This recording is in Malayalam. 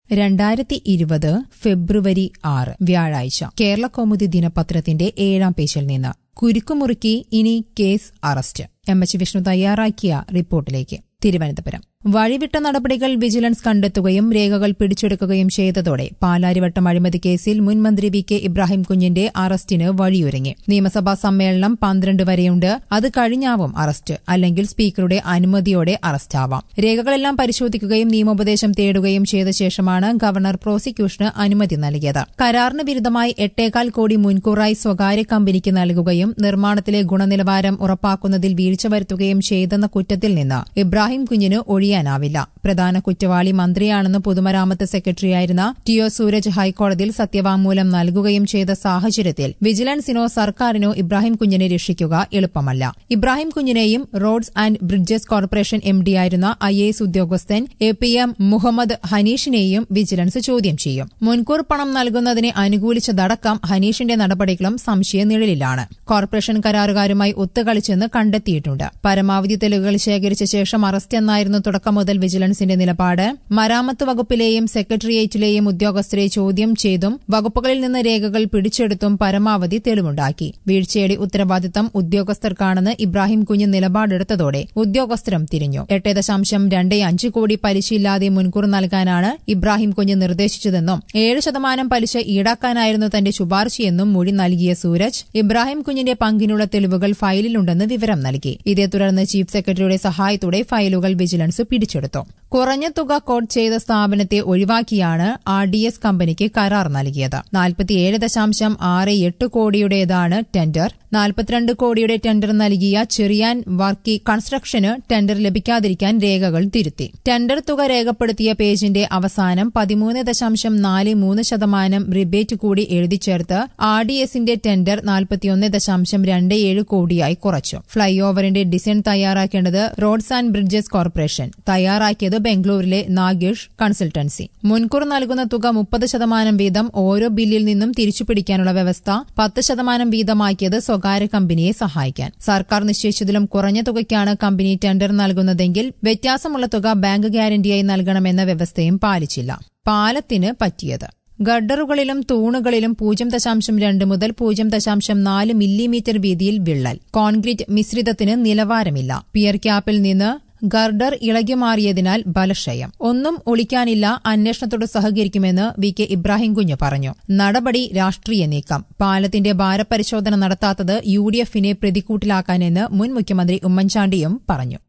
രണ്ടായിരത്തി ഇരുപത് ഫെബ്രുവരി ആറ് വ്യാഴാഴ്ച കേരള കൗമുദി ദിനപത്രത്തിന്റെ ഏഴാം പേജിൽ നിന്ന് കുരുക്കുമുറുക്കി ഇനി case arrest M H Vishnu തയ്യാറാക്കിയ റിപ്പോർട്ടിലേക്ക് തിരുവനന്തപുരം വഴിവിട്ട നടപടികൾ വിജിലൻസ് കണ്ടെത്തുകയും രേഖകൾ പിടിച്ചെടുക്കുകയും ചെയ്തതോടെ പാലാരിവട്ടം അഴിമതി കേസിൽ മുൻ മന്ത്രി വി കെ ഇബ്രാഹിം കുഞ്ഞിന്റെ അറസ്റ്റിന് വഴിയൊരുങ്ങി നിയമസഭാ സമ്മേളനം പന്ത്രണ്ട് വരെയുണ്ട് അത് കഴിഞ്ഞാവും അറസ്റ്റ് അല്ലെങ്കിൽ സ്പീക്കറുടെ അനുമതിയോടെ അറസ്റ്റാവാം രേഖകളെല്ലാം പരിശോധിക്കുകയും നിയമോപദേശം തേടുകയും ചെയ്ത ശേഷമാണ് ഗവർണർ പ്രോസിക്യൂഷന് അനുമതി നൽകിയത് കരാറിന് വിരുദ്ധമായി എട്ടേകാൽ കോടി മുൻകൂറായി സ്വകാര്യ കമ്പനിക്ക് നൽകുകയും നിർമ്മാണത്തിലെ ഗുണനിലവാരം ഉറപ്പാക്കുന്നതിൽ വീഴ്ച വരുത്തുകയും ചെയ്തെന്ന കുറ്റത്തിൽ നിന്ന് ഇബ്രാഹിം കുഞ്ഞിന് ഒഴിയാനാവില്ല പ്രധാന കുറ്റവാളി മന്ത്രിയാണെന്ന് പൊതുമരാമത്ത് സെക്രട്ടറിയായിരുന്ന ടി ഒ സൂരജ് ഹൈക്കോടതിയിൽ സത്യവാങ്മൂലം നൽകുകയും ചെയ്ത സാഹചര്യത്തിൽ വിജിലൻസിനോ സർക്കാരിനോ ഇബ്രാഹിം കുഞ്ഞിനെ രക്ഷിക്കുക എളുപ്പമല്ല ഇബ്രാഹിം കുഞ്ഞിനെയും roads and bridges corporation M ഡിയായിരുന്ന ഐ എ എസ് ഉദ്യോഗസ്ഥൻ എ പി എം മുഹമ്മദ് ഹനീഷിനെയും വിജിലൻസ് ചോദ്യം ചെയ്യും മുൻകൂർ പണം നൽകുന്നതിനെ അനുകൂലിച്ചതടക്കം ഹനീഷിന്റെ നടപടികളും സംശയനിഴലിലാണ് കോർപ്പറേഷൻ കരാറുകാരുമായി ഒത്തുകളിച്ചെന്ന് കണ്ടെത്തിയിട്ടുണ്ട് പരമാവധി തെളിവുകൾ ശേഖരിച്ച ശേഷം അറസ്റ്റ് എന്നായിരുന്നു തുടക്കം മുതൽ വിജിലൻസിന്റെ നിലപാട് മരാമത്ത് വകുപ്പിലെയും സെക്രട്ടേറിയറ്റിലെയും ഉദ്യോഗസ്ഥരെ ചോദ്യം ചെയ്തും വകുപ്പുകളിൽ നിന്ന് രേഖകൾ പിടിച്ചെടുത്തും പരമാവധി തെളിവുണ്ടാക്കി വീഴ്ചയുടെ ഉത്തരവാദിത്തം ഉദ്യോഗസ്ഥർക്കാണെന്ന് ഇബ്രാഹിം കുഞ്ഞ് നിലപാടെടുത്തതോടെ ഉദ്യോഗസ്ഥരും തിരിഞ്ഞു എട്ട് ദശാംശം രണ്ട് അഞ്ച് കോടി പലിശയില്ലാതെ മുൻകൂർ നൽകാനാണ് ഇബ്രാഹിം കുഞ്ഞ് നിർദ്ദേശിച്ചതെന്നും ഏഴ് ശതമാനം പലിശ ഈടാക്കാനായിരുന്നു തന്റെ ശുപാർശയെന്നും മൊഴി നൽകിയ സൂരജ് ഇബ്രാഹിം കുഞ്ഞിന്റെ പങ്കിനുള്ള തെളിവുകൾ ഫയലിലുണ്ടെന്ന് വിവരം നൽകി ഇതേ തുടർന്ന് ചീഫ് സെക്രട്ടറിയുടെ സഹായത്തോടെ ഫയലുകൾ വിജിലൻസ് പിടിച്ചെടുത്തു കുറഞ്ഞ തുക കോട്ട് ചെയ്ത സ്ഥാപനത്തെ ഒഴിവാക്കിയാണ് ആർ ഡി എസ് കമ്പനിക്ക് കരാർ നൽകിയത് നാൽപ്പത്തിയേഴ് ദശാംശം ആറ് എട്ട് കോടിയുടേതാണ് ടെൻഡർ നാൽപ്പത്തിരണ്ട് കോടിയുടെ ടെൻഡർ നൽകിയ ചെറിയാൻ വർക്കി കൺസ്ട്രക്ഷന് ടെൻഡർ ലഭിക്കാതിരിക്കാൻ രേഖകൾ തിരുത്തി ടെൻഡർ തുക രേഖപ്പെടുത്തിയ പേജിന്റെ അവസാനം പതിമൂന്ന് ദശാംശം നാല് മൂന്ന് ശതമാനം റിബേറ്റ് കൂടി എഴുതിച്ചേർത്ത് ആർ ഡി എസിന്റെ ടെൻഡർ നാൽപ്പത്തിയൊന്ന് ദശാംശം രണ്ട് ഏഴ് കോടിയായി കുറച്ചു ഫ്ളൈ ഓവറിന്റെ ഡിസൈൻ തയ്യാറാക്കേണ്ടത് റോഡ്സ് ആൻഡ് ബ്രിഡ്ജസ് കോർപ്പറേഷൻ തയ്യാറാക്കിയത് ബംഗളൂരിലെ നാഗേഷ് കൺസൾട്ടൻസി മുൻകൂർ നൽകുന്ന തുക മുപ്പത് ശതമാനം വീതം ഓരോ ബില്ലിൽ നിന്നും തിരിച്ചുപിടിക്കാനുള്ള വ്യവസ്ഥ പത്ത് ശതമാനം വീതമാക്കിയത് സ്വകാര്യ കമ്പനിയെ സഹായിക്കാൻ സർക്കാർ നിശ്ചയിച്ചതിലും കുറഞ്ഞ തുകയ്ക്കാണ് കമ്പനി ടെൻഡർ നൽകുന്നതെങ്കിൽ വ്യത്യാസമുള്ള തുക ബാങ്ക് ഗ്യാരണ്ടിയായി നൽകണമെന്ന വ്യവസ്ഥയും പാലിച്ചില്ല പാലത്തിന് പറ്റിയത് ഗഡറുകളിലും തൂണുകളിലും പൂജ്യം ദശാംശം രണ്ട് മുതൽ പൂജ്യം ദശാംശം നാല് മില്ലിമീറ്റർ വീതിയിൽ വിള്ളൽ കോൺക്രീറ്റ് മിശ്രിതത്തിന് നിലവാരമില്ല പിയർ ക്യാപ്പിൽ നിന്ന് ഗർഡർ ഇളകിമാറിയതിനാൽ ബലക്ഷയം ഒന്നും ഒളിക്കാനില്ല അന്വേഷണത്തോട് സഹകരിക്കുമെന്ന് വി കെ ഇബ്രാഹിം കുഞ്ഞ് പറഞ്ഞു നടപടി രാഷ്ട്രീയ നീക്കം പാലത്തിന്റെ ഭാരപരിശോധന നടത്താത്തത് യു ഡി എഫിനെ പ്രതിക്കൂട്ടിലാക്കാനെന്ന് മുൻ മുഖ്യമന്ത്രി ഉമ്മൻചാണ്ടിയും പറഞ്ഞു